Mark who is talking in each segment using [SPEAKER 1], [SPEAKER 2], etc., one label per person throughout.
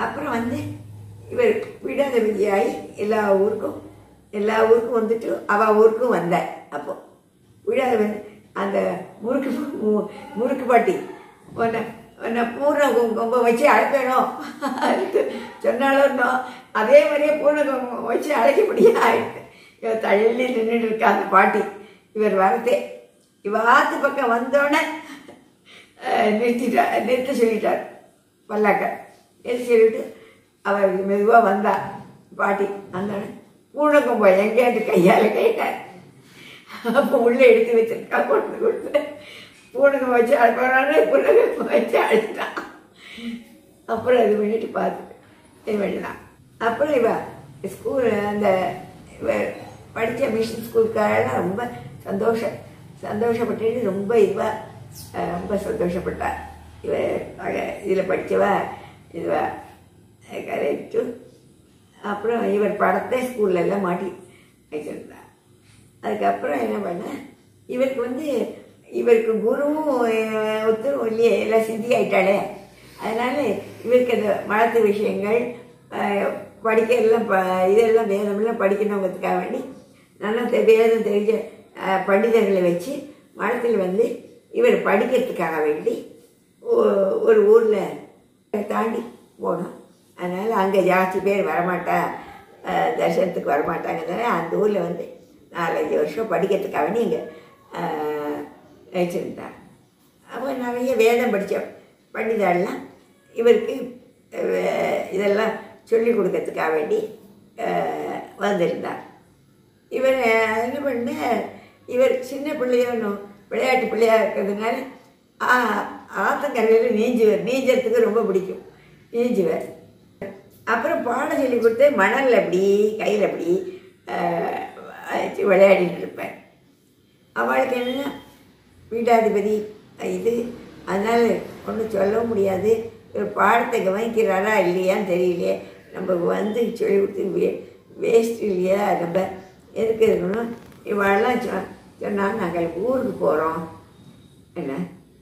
[SPEAKER 1] அப்புறம் வந்து இவர் விடாதபதியாகி எல்லா ஊருக்கும் எல்லா ஊருக்கும் வந்துட்டு அவள் ஊருக்கும் வந்தார் அப்போ விடாத அந்த முறுக்கு மு- முறுக்கு பாட்டி உன்னை உன்னை பூர்ண குங்குமம் வச்சு அழைக்கணும் அதுக்கு சொன்னாலும் அதே மாதிரியே பூர்ண குங்குமம் வச்சு அழைக்க முடியாது இவர் தள்ளி நின்றுட்டு இருக்கா அந்த பாட்டி இவர் வரதே இவ ஆத்து பக்கம் வந்தோடனே அஹ், நிறுத்திட்டார் நிறுத்த சொல்லிட்டார் பல்லாக்க நிறுத்தி சொல்லிட்டு அவர் மெதுவாக வந்தா பாட்டி அந்த பூனக்கும்பம் எங்கேயாட்டு கையால் கேட்டார் அப்போ உள்ளே எடுத்து வச்சிருக்கா கொண்டு கொடுத்து பூனகம் வச்சு அழைப்பானு பூனகம் வச்சு அழைச்சிட்டான் அப்புறம் இது பண்ணிட்டு பார்த்துட்டு இது பண்ணினான் அப்புறம் இவ ஸ்கூல் அந்த இவ படித்த மிஷன் ஸ்கூலுக்காரெல்லாம் ரொம்ப சந்தோஷம் சந்தோஷப்பட்டு ரொம்ப இவ அஹ், ரொம்ப சந்தோஷப்பட்டா இவ இதில் படித்தவ இதுவ கரெக்டு அப்புறம் இவர் படத்தை ஸ்கூல்ல எல்லாம் மாட்டி வச்சிருந்தா அதுக்கப்புறம் என்ன பண்ண இவருக்கு வந்து இவருக்கு குருவும் அஹ், ஒத்துரும் இல்லையே எல்லாம் சிந்தி ஆயிட்டாளே அதனால இவருக்கு அந்த மலத்து விஷயங்கள் அஹ், படிக்க எல்லாம் ப இதெல்லாம் வேதமெல்லாம் படிக்கணுங்கிறதுக்காக வேண்டி நல்லா தெ- வேதம் தெரிஞ்ச அஹ், பண்டிதர்களை வச்சு மடத்தில் வந்து இவர் படிக்கிறதுக்காக வேண்டி ஒ- ஒரு ஊரில் தாண்டி போனோம் அதனால் அங்கே ஜாஸ்தி பேர் வரமாட்டா அஹ், தரிசனத்துக்கு வரமாட்டாங்கிறதுனால அந்த ஊரில் வந்து நாலஞ்சு வருஷம் படிக்கிறதுக்காக வேண்டி இங்கே வச்சுருந்தார் அப்போ நிறைய வேதம் படித்த பண்டிதாள்லாம் இவருக்கு அஹ், இதெல்லாம் சொல்லி கொடுக்கறதுக்காக வேண்டி அஹ், வந்திருந்தார் இவர் என்ன பண்ண இவர் சின்ன பிள்ளையோனும் விளையாட்டு பிள்ளையா இருக்கிறதுனால ஆ ஆத்தங்கரையில் நீஞ்சுவர் நீஞ்சறதுக்கு ரொம்ப பிடிக்கும் நீஞ்சுவர் அப்புறம் பாடம் சொல்லி கொடுத்து மணலில் அப்படி கையில் அப்படி அஹ், வச்சு விளையாடிட்டு இருப்பேன் அவளுக்கு என்ன பீடாதிபதி இது அதனால் ஒன்றும் சொல்லவும் முடியாது இவர் பாடத்தை கவனிக்கிறாரா இல்லையான்னு தெரியலையே நம்ம வந்து சொல்லி கொடுத்து வே வேஸ்ட் இல்லையா நம்ம எதுக்கு இருக்கணும் இவெல்லாம் சொ சொன்னால் நாங்கள் ஊருக்கு போகிறோம் என்ன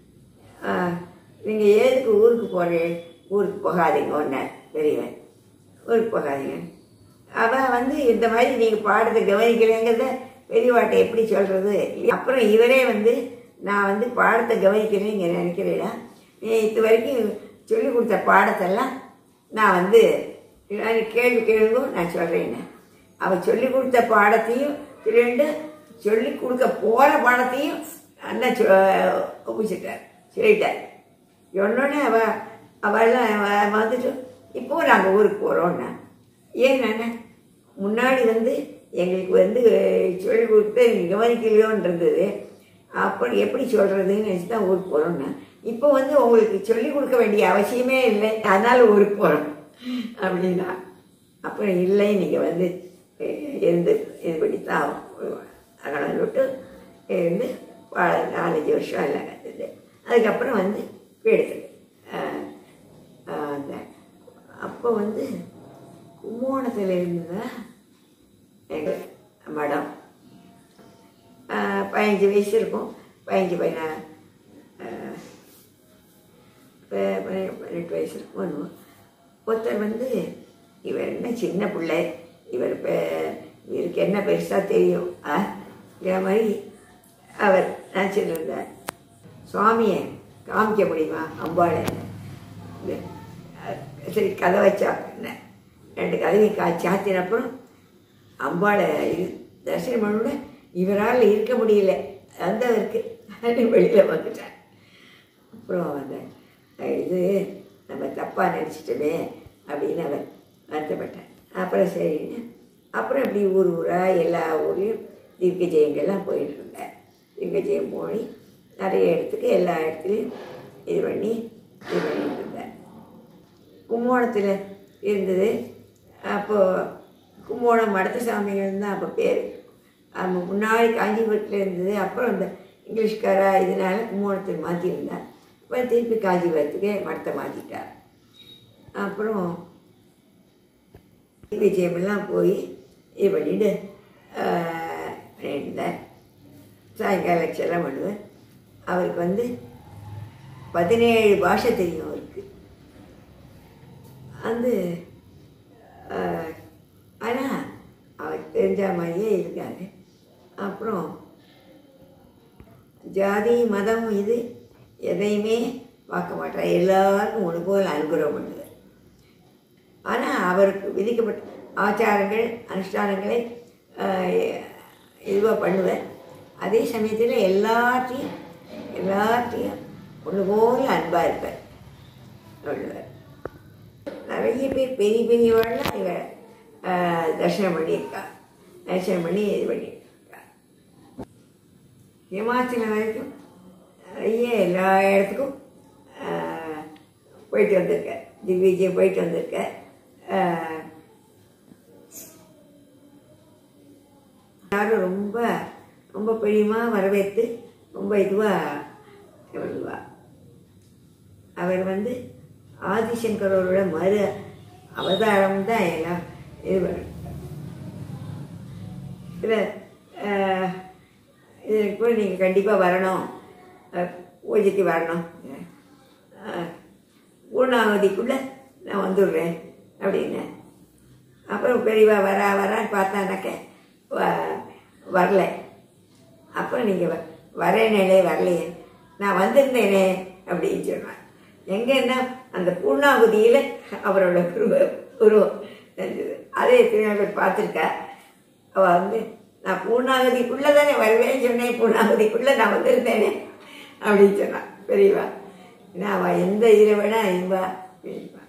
[SPEAKER 1] நீங்கள் எதுக்கு ஊருக்கு போகிறேன் ஊருக்கு போகாதீங்க ஒன்று பெரியவன் ஊருக்கு போகாதீங்க அவன் வந்து இந்த மாதிரி நீங்கள் பாடத்தை கவனிக்கலைங்கிறத பெரியவாட்டை எப்படி சொல்கிறது அப்புறம் இவரே வந்து நான் வந்து பாடத்தை கவனிக்கிறேன்னு இங்கே நினைக்கிறேன் நீ இது வரைக்கும் சொல்லி கொடுத்த பாடத்தெல்லாம் நான் வந்து நான் கேள்வி கேளுங்க நான் சொல்கிறேன் அவன் சொல்லி கொடுத்த பாடத்தையும் ரெண்டு சொல்லி கொடுக்க போகிற பாடத்தையும் அண்ணா சொ ஒப்பிச்சிட்டார் சொல்லிட்டார் சொன்னோடனே அவ அவெல்லாம் அவ வந்துட்டு இப்போ நாங்கள் ஊருக்கு போகிறோன்னா ஏன் நான் முன்னாடி வந்து எங்களுக்கு வந்து சொல்லி கொடுத்து கவனிக்கலையோன்னு இருந்தது அப்படி எப்படி சொல்கிறதுன்னு நினச்சி தான் ஊருக்கு போகிறோன்னா இப்போ வந்து உங்களுக்கு சொல்லிக் கொடுக்க வேண்டிய அவசியமே இல்லை அதனால் ஊருக்கு போகிறோம் அப்படின்னா அப்புறம் இல்லை நீங்கள் வந்து அஹ், இருந்து இது பண்ணி தான் அகலம் விட்டு இருந்து ப- நாலஞ்சு வருஷம் எல்லாம் கற்றுது அதுக்கப்புறம் வந்து எடுத்தது அந்த அப்போ வந்து கும்போணத்தில் இருந்ததா எங்கள் மடம் ஆஹ், பதினஞ்சு வயசு இருக்கும் பதினஞ்சு பதினா ஆஹ், ப- பதி- பதினெட்டு வயசு இருக்கும் என்னமோ. ஒருத்தர் வந்து இவர் என்ன சின்ன பிள்ளை இவர் பெ- இவருக்கு என்ன பெருசாக தெரியும் ஆ இந்த மாதிரி அவர் நினச்சிட்டு இருந்தார் சுவாமியை காமிக்க முடியுமா அம்பாளை இந்த, அஹ், சரி கதை வச்சா என்ன ரெண்டு கதவையும் கா சாத்தினப்புறம் அம்பாளை இது தரிசனம் பண்ணோட இவரால் இருக்க முடியல அந்த இருக்கு வெளியில் வந்துட்டார் அப்புறம் அந்த அஹ், இது நம்ம தப்பாக நினச்சிட்டோமே அப்படின்னு அவர் வருத்தப்பட்டார் அப்புறம் சரின்னு அப்புறம் இப்படி ஊர் ஊராக எல்லா ஊர்லேயும் தீர்க்க ஜெயங்கள்லாம் போயிட்டு இருந்தார் தீர்க்க ஜெயம் போய் நிறைய இடத்துக்கு எல்லா இடத்துலையும் இது பண்ணி இது பண்ணிட்டு இருந்தார் கும்போணத்தில் இருந்தது அப்போது கும்போணம் மடத்த சாமிகள் தான் அப்போ பேர் நம்ம முன்னாடி காஞ்சிபுரத்தில் இருந்தது அப்புறம் இந்த இங்கிலீஷ்காரா இதனால கும்போணத்தில் மாற்றிருந்தார் இப்போ திருப்பி காஞ்சிபுரத்துக்கு மடத்தை மாற்றிட்டார் அப்புறம் விஜயமெல்லாம் போய் இது பண்ணிட்டு ஆஹ், இருந்தேன் சாயங்காலம் செல்லம் பண்ணுவேன் அவருக்கு வந்து பதினேழு பாஷை தெரியும் அவருக்கு வந்து ஆனால் அவர் தெரிஞ்ச மாதிரியே இருக்காரு அப்புறம் ஜாதி மதம் இது எதையுமே பார்க்க மாட்டார் எல்லாருக்கும் ஒன்று போல் அனுகிரகம் பண்ணுது ஆனால் அவருக்கு விதிக்கப்பட்ட ஆச்சாரங்கள் அனுஷ்டானங்களை இதுவாக பண்ணுவேன் அதே சமயத்தில் எல்லாத்தையும் எல்லாத்தையும் ஒன்று போல் அன்பாக இருப்பேன் சொல்லுவார் நிறைய பேர் பெரிய பெரியவாள்லாம் இவ ஆஹ், தரிசனம் பண்ணியிருக்கா தரிசனம் பண்ணி இது பண்ணியிருக்கா ஹிமாச்சலம் வரைக்கும் நிறைய எல்லா இடத்துக்கும் ஆஹ், போயிட்டு வந்திருக்கேன் திவ்விஜயம் போயிட்டு வந்திருக்கேன் ஆஹ், எல்லாரும் ரொம்ப ரொம்ப பிரியமா வரவேற்று ரொம்ப இதுவாக சொல்லுவா அவர் வந்து ஆதிசங்கரோட மறு அவதாரம் தான் எல்லாம் இது பண்ண இதில் இதுக்கு கூட நீங்கள் கண்டிப்பாக வரணும் அஹ், பூஜைக்கு வரணும் அஹ், பூர்ணாவதிக்குள்ளே நான் வந்துடுறேன் அப்படின்னேன் அப்புறம் பெரியவா வரா வரான்னு பார்த்தானாக்க வ- வரல அப்புறம் நீங்கள் வரேனே வரலையே நான் வந்திருந்தேனே அப்படின்னு சொன்னான் எங்கன்னா அந்த பூர்ணாகுதியில் அவரோட உருவ- உருவம் தெரிஞ்சது அதே எத்தனையோ பேர் பார்த்துருக்கா அவள் வந்து நான் பூர்ணாகதிக்குள்ளே தானே வருவேன்னு சொன்னேன் பூர்ணாகதிக்குள்ளே நான் வந்திருந்தேனே அப்படின்னு சொன்னான் பெரியவா ஏன்னா அவள் எந்த இதில் வேணா இன்பா அப்படின்பா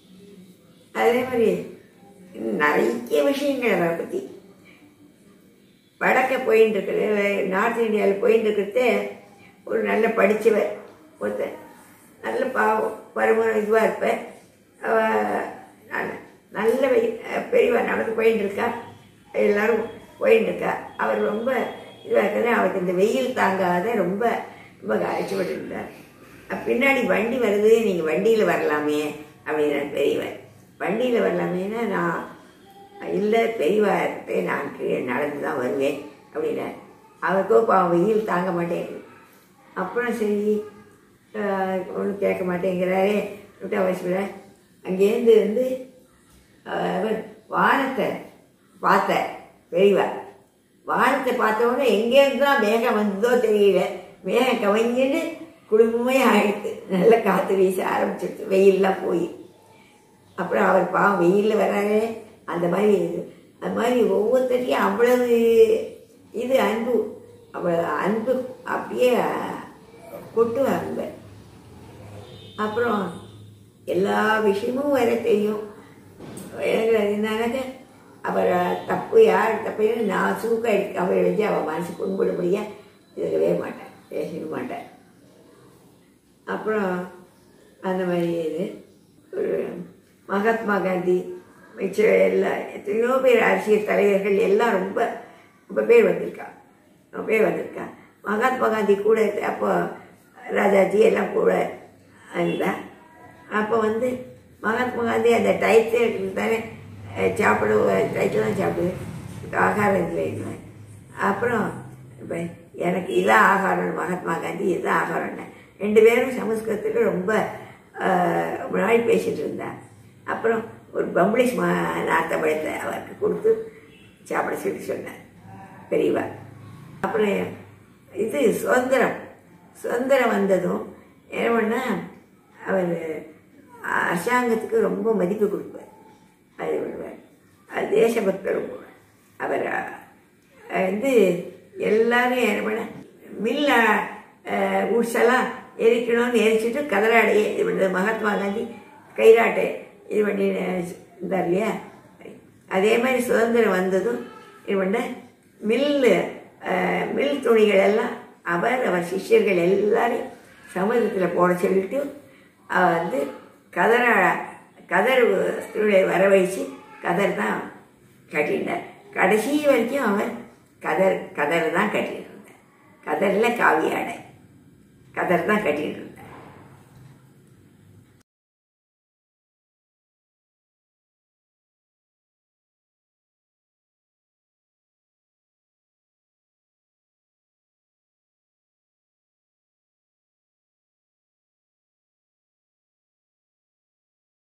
[SPEAKER 1] அதே மாதிரி இன்னும் நிறைய விஷயங்கள் அவரை பற்றி வடக்க போயின்னு இருக்குது நார்த் இந்தியாவில் போயின்னு இருக்கிறதே ஒரு நல்ல படித்தவர் ஒருத்தர் நல்ல பாவம் பரும இதுவாக இருப்பேன் அவ நல்ல- நல்ல வெய்- பெரியவா நடந்து போயின்னு இருக்கா எல்லாரும் போயின்னு இருக்கா அவர் ரொம்ப இதுவாக இருக்கிறது அவருக்கு இந்த வெயில் தாங்காத ரொம்ப ரொம்ப காய்ச்சிப்பட்டு இருந்தார் அப்ப பின்னாடி வண்டி வருது நீங்கள் வண்டியில் வரலாமே அப்படின்னாரு பெரியவர் வண்டியில் வரலாமேன்னா நான் இல்லை பெரியவா இருக்கே நான் கீழே நடந்து தான் வருவேன் அப்படின்னார் அவருக்கோ பாவம் வெயில் தாங்க மாட்டேங்குது அப்புறம் சரி ஒன்றும் கேட்க மாட்டேங்கிறாரே விட்டு அவசியம் அங்கேருந்து வந்து ஆஹ், அவர் வானத்தை பார்த்தார் பெரியவா வானத்தை பார்த்த உடனே எங்கேருந்து தான் மேகம் வந்ததோ தெரியல மேகம் கவிஞ்சுன்னு குடும்பமே ஆயிடுத்து நல்ல காற்று வீச ஆரம்பிச்சிடுது வெயில்லாம் போய் அப்புறம் அவர் பாவம் வெயிலில் வராரு அந்த மாதிரி இது அது மாதிரி ஒவ்வொருத்தரையும் அவ்வளவு இது அன்பு அவ்வளவு அன்பு அப்படியே கொட்டுவார் அன்பை அப்புறம் எல்லா விஷயமும் வேற தெரியும் எனக்கு என்னன்னாக்க அவர் தப்பு யார் தப்பு நான் சூக்க எடுக்க அவரை வச்சு அவள் மனசு புண்படும்படியா இருக்கவே மாட்டேன் பேசவே மாட்டேன் அப்புறம் அந்த மாதிரி இது ஒரு மகாத்மா காந்தி மிச்சம் எல்லா எத்தனையோ பேர் அரசியல் தலைவர்கள் எல்லாம் ரொம்ப ரொம்ப பேர் வந்திருக்கா ரொம்ப பேர் வந்திருக்கா மகாத்மா காந்தி கூட இருக்க- அப்போ ராஜாஜி எல்லாம் கூட இருந்தா அப்போ வந்து மகாத்மா காந்தி அந்த டயத்தில் தானே அஹ், சாப்பிட டயத்தில் தான் சாப்பிடுது ஆகாரம் இல்லை அப்புறம் இப்போ எனக்கு இதான் ஆகாரம் மகாத்மா காந்தி இதான் ஆகாரம்னு ரெண்டு பேரும் சமஸ்கிருதத்தில் ரொம்ப ஆஹ், ரொம்ப நாள் பேசிட்டு இருந்தார் அப்புறம் ஒரு பம்பளிஷ் மா நார்த்த பழத்தை அவருக்கு கொடுத்து சாப்பிட சொல்லி சொன்னார் பெரியவா அப்புறம் இது சுதந்திரம் சுதந்திரம் வந்ததும் என்ன பண்ணா அவர் அரசாங்கத்துக்கு ரொம்ப மதிப்பு கொடுப்பார் அது பண்ணுவார் அது தேசபக்தரும் கூட அவர் அஹ், வந்து எல்லாரும் என்ன பண்ண மில்ல உட்ஸ் எல்லாம் எரிக்கணும்னு எரிச்சிட்டு கதராடையே இது பண்ணுறது மகாத்மா காந்தி கைராட்டை இது பண்ணி இருந்தார் இல்லையா அதே மாதிரி சுதந்திரம் வந்ததும் இது பண்ண மில்லு அஹ், மில் துணிகள் எல்லாம் அவர் அவர் சிஷ்யர்கள் எல்லாரையும் சமுதிரத்தில் போட சொல்லிட்டு அவர் வந்து கதர கதர் துணியை வர வச்சு கதர் தான் கட்டினார் கடைசி வரைக்கும் அவர் கதர் கதர் தான் கட்டிட்டு இருந்தார் கதரில் காவி ஆடை கதர் தான் கட்டிட்டு இருந்தார்